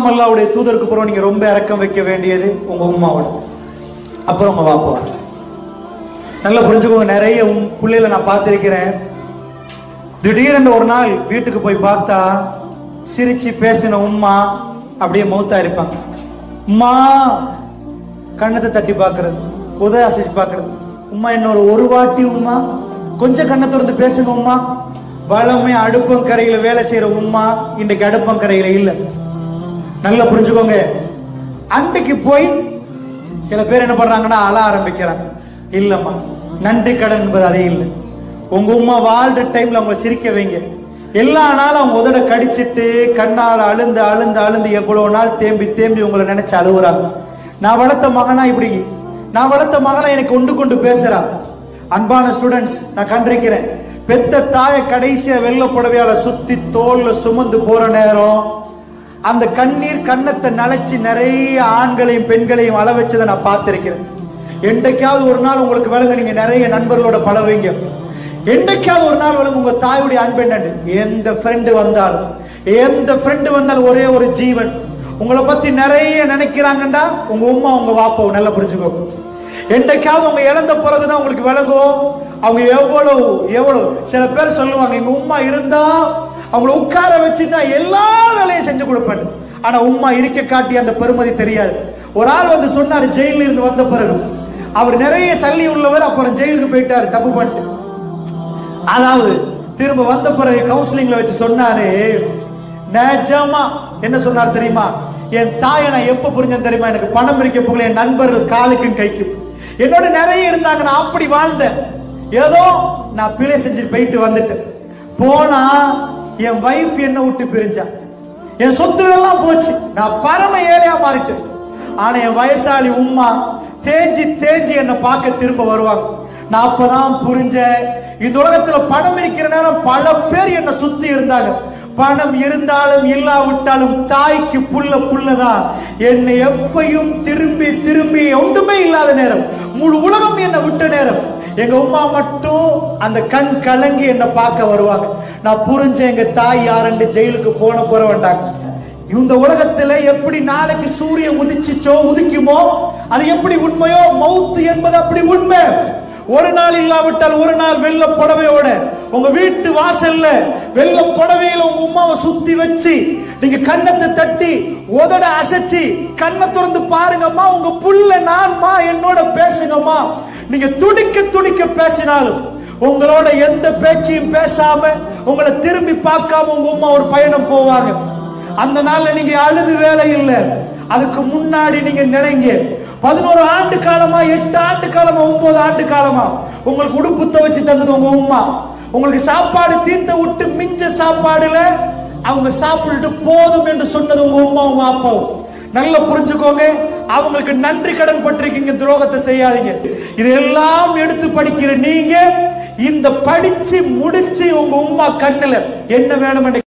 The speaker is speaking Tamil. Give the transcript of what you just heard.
அல்லாவுடைய தூதருக்கு அப்புறம் நீங்க ரொம்ப இறக்கம் வைக்க வேண்டியது உங்க உம்மாவோட அப்புறம் உங்க வாப்பா நல்லா புரிஞ்சுக்கோங்க நிறைய உம் பிள்ளைகளை நான் பார்த்திருக்கிறேன் திடீரென்று ஒரு நாள் வீட்டுக்கு போய் பார்த்தா சிரிச்சு பேசின உம்மா அப்படியே மௌத்தா இருப்பாங்க உம்மா கண்ணத்தை தட்டி பார்க்கிறது உதய அசைச்சு பார்க்கிறது உம்மா இன்னொரு ஒரு வாட்டி உம்மா கொஞ்சம் கண்ணை திறந்து பேசுங்க உம்மா வளமை அடுப்பங்கரையில வேலை செய்யற உம்மா இன்னைக்கு அடுப்பங்கரையில இல்ல நல்லா புரிஞ்சுக்கோங்க அன்றைக்கு போய் சில பேர் என்ன பண்றாங்கன்னா அழ ஆரம்பிக்கிறாங்க இல்லம்மா நன்றி கடன் என்பது அதே இல்லை உங்க உம்மா வாழ்ற டைம்ல அவங்க சிரிக்க வைங்க எல்லா நாளும் அவங்க உதட கடிச்சிட்டு கண்ணால அழுந்து அழுந்து அழுந்து எவ்வளவு நாள் தேம்பி தேம்பி உங்களை நினைச்சு அழுகுறாங்க நான் வளர்த்த மகனா இப்படி நான் வளர்த்த மகனா எனக்கு கொண்டு கொண்டு பேசுறா அன்பான ஸ்டூடெண்ட்ஸ் நான் கண்டிருக்கிறேன் பெத்த தாயை கடைசியா வெள்ள புடவையால சுத்தி தோல்ல சுமந்து போற நேரம் அந்த கண்ணீர் கன்னத்தை நனைச்சு நிறைய ஆண்களையும் பெண்களையும் அள வச்சதை நான் பார்த்திருக்கிறேன் என்றைக்காவது ஒரு நாள் உங்களுக்கு விளங்க நீங்க நிறைய நண்பர்களோட பழகுவீங்க என்றைக்காவது ஒரு நாள் விளங்க உங்க தாயுடைய அன்பு என்னன்னு எந்த ஃப்ரெண்டு வந்தாலும் எந்த ஃப்ரெண்டு வந்தாலும் ஒரே ஒரு ஜீவன் உங்களை பத்தி நிறைய நினைக்கிறாங்கண்டா உங்க உம்மா உங்க வாப்போ நல்லா புரிஞ்சுக்கோ என்றைக்காவது உங்க இழந்த பிறகுதான் உங்களுக்கு விளங்கும் அவங்க எவ்வளவு எவ்வளவு சில பேர் சொல்லுவாங்க எங்க உம்மா இருந்தா அவங்கள உட்கார வச்சுட்டா எல்லா வேலையும் செஞ்சு கொடுப்பேன் ஆனா உம்மா இருக்க காட்டி அந்த பெருமதி தெரியாது ஒரு ஆள் வந்து சொன்னாரு ஜெயில இருந்து வந்த பிறகு அவர் நிறைய சல்லி உள்ளவர் அப்புறம் ஜெயிலுக்கு போயிட்டாரு தப்பு பண்ணிட்டு அதாவது திரும்ப வந்த பிறகு கவுன்சிலிங்ல வச்சு சொன்னாரு நிஜமா என்ன சொன்னார் தெரியுமா என் தாயை நான் எப்ப புரிஞ்சேன் தெரியுமா எனக்கு பணம் இருக்க போகல என் நண்பர்கள் காலுக்கும் கைக்கும் என்னோட நிறைய இருந்தாங்க நான் அப்படி வாழ்ந்தேன் ஏதோ நான் பிழை செஞ்சுட்டு போயிட்டு வந்துட்டேன் போனா என் வைஃப் என்ன விட்டு பிரிஞ்சா என் சொத்துகள் எல்லாம் போச்சு நான் பரம ஏழையா மாறிட்டேன் ஆனா என் வயசாளி உம்மா தேஞ்சி தேஞ்சி என்னை பார்க்க திரும்ப வருவாங்க நான் அப்பதான் புரிஞ்சேன் இந்த உலகத்துல பணம் இருக்கிற நேரம் பல பேர் என்னை சுத்தி இருந்தாங்க பணம் இருந்தாலும் இல்லாவிட்டாலும் தாய்க்கு புல்ல புல்லதான் என்னை எப்பையும் திரும்பி திரும்பி ஒன்றுமே இல்லாத நேரம் முழு உலகம் என்னை விட்ட நேரம் எங்க உமா மட்டும் அந்த கண் கலங்கி என்னை பார்க்க வருவாங்க நான் புரிஞ்சேன் எங்க தாய் யாருன்னு ஜெயிலுக்கு போன போற வேண்டாங்க இந்த உலகத்துல எப்படி நாளைக்கு சூரியன் உதிச்சுச்சோ உதிக்குமோ அது எப்படி உண்மையோ மவுத்து என்பது அப்படி உண்மை ஒரு நாள் இல்லாவிட்டால் ஒரு நாள் வெள்ள புடவையோட உங்க வீட்டு வாசல்ல வெள்ள புடவையில உங்க உமாவை சுத்தி வச்சு நீங்க கன்னத்தை தட்டி உதட அசைச்சு கண்ணை திறந்து பாருங்கம்மா உங்க புள்ள நான்மா என்னோட பேசுங்கம்மா நீங்க துடிக்க துடிக்க பேசினாலும் உங்களோட எந்த பேச்சையும் பேசாம உங்களை திரும்பி பார்க்காம உங்க உமா ஒரு பயணம் போவாங்க அந்த நாள்ல நீங்க அழுது வேலை இல்லை அதுக்கு முன்னாடி நீங்க நினைங்க பதினோரு ஆண்டு காலமா எட்டு ஆண்டு காலமா ஒன்பது ஆண்டு காலமா உங்களுக்கு உடுப்பு துவைச்சு தந்தது உங்க உம்மா உங்களுக்கு சாப்பாடு தீர்த்த விட்டு மிஞ்ச சாப்பாடுல அவங்க சாப்பிட்டுட்டு போதும் என்று சொன்னது உங்க உம்மா உங்க அப்பாவும் நல்லா புரிஞ்சுக்கோங்க அவங்களுக்கு நன்றி கடன் பட்டிருக்கீங்க துரோகத்தை செய்யாதீங்க இதெல்லாம் எடுத்து படிக்கிற நீங்க இந்த படிச்சு முடிச்சு உங்க உம்மா கண்ணுல என்ன வேணும்